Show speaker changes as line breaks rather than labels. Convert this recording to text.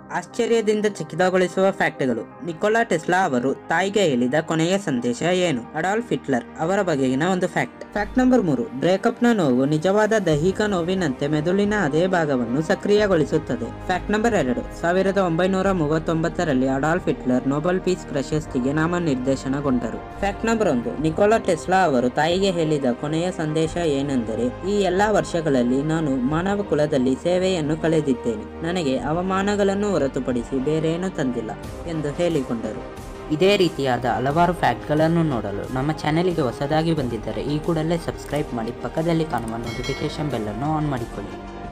ಆಶ್ಚರ್ಯದಿಂದ ಚಕಿತಗೊಳಿಸುವ ಫ್ಯಾಕ್ಟ್ಗಳು Nikola Tesla ಅವರು ತಾಯಿಗೆ ಹೇಳಿದ ಕೊನೆಯ ಸಂದೇಶ ಏನು ಅಡಾಲ್ಫ್ ಹಿಟ್ಲರ್ ಅವರ ಬಗೆಗಿನ ಒಂದು ಫ್ಯಾಕ್ಟ್ ಫ್ಯಾಕ್ಟ್ ನಂಬರ್ ಮೂರು ಬ್ರೇಕಪ್ನ ನೋವು ನಿಜವಾದ ದೈಹಿಕ ನೋವಿನಂತೆ ಮೆದುಳಿನ ಅದೇ ಭಾಗವನ್ನು ಸಕ್ರಿಯಗೊಳಿಸುತ್ತದೆ ಫ್ಯಾಕ್ಟ್ ನಂಬರ್ ಎರಡು ಸಾವಿರದ ಒಂಬೈನೂರ ಮೂವತ್ತೊಂಬತ್ತರಲ್ಲಿ ಅಡಾಲ್ಫ್ ಹಿಟ್ಲರ್ ನೊಬೆಲ್ ಪೀಸ್ ಪ್ರಶಸ್ತಿಗೆ ನಾಮನಿರ್ದೇಶನಗೊಂಡರು ಫ್ಯಾಕ್ಟ್ ನಂಬರ್ ಒಂದು ನಿಕೋಲಾ ಟೆಸ್ಲಾ ಅವರು ತಾಯಿಗೆ ಹೇಳಿದ ಕೊನೆಯ ಸಂದೇಶ ಏನೆಂದರೆ ಈ ಎಲ್ಲಾ ವರ್ಷಗಳಲ್ಲಿ ನಾನು ಮಾನವ ಕುಲದಲ್ಲಿ ಸೇವೆಯನ್ನು ಕಳೆದಿದ್ದೇನೆ ನನಗೆ ಅವಮಾನಗಳನ್ನು ಹೊರತುಪಡಿಸಿ ಬೇರೇನೂ ತಂದಿಲ್ಲ ಎಂದು ಹೇಳಿಕೊಂಡರು ಇದೇ ರೀತಿಯಾದ ಹಲವಾರು ಫ್ಯಾಕ್ಟ್ಗಳನ್ನು ನೋಡಲು ನಮ್ಮ ಚಾನೆಲ್ಗೆ ಹೊಸದಾಗಿ ಬಂದಿದ್ದರೆ ಈ ಕೂಡಲೇ ಸಬ್ಸ್ಕ್ರೈಬ್ ಮಾಡಿ ಪಕ್ಕದಲ್ಲಿ ಕಾಣುವ ನೋಟಿಫಿಕೇಶನ್ ಬೆಲ್ಲನ್ನು ಆನ್ ಮಾಡಿಕೊಳ್ಳಿ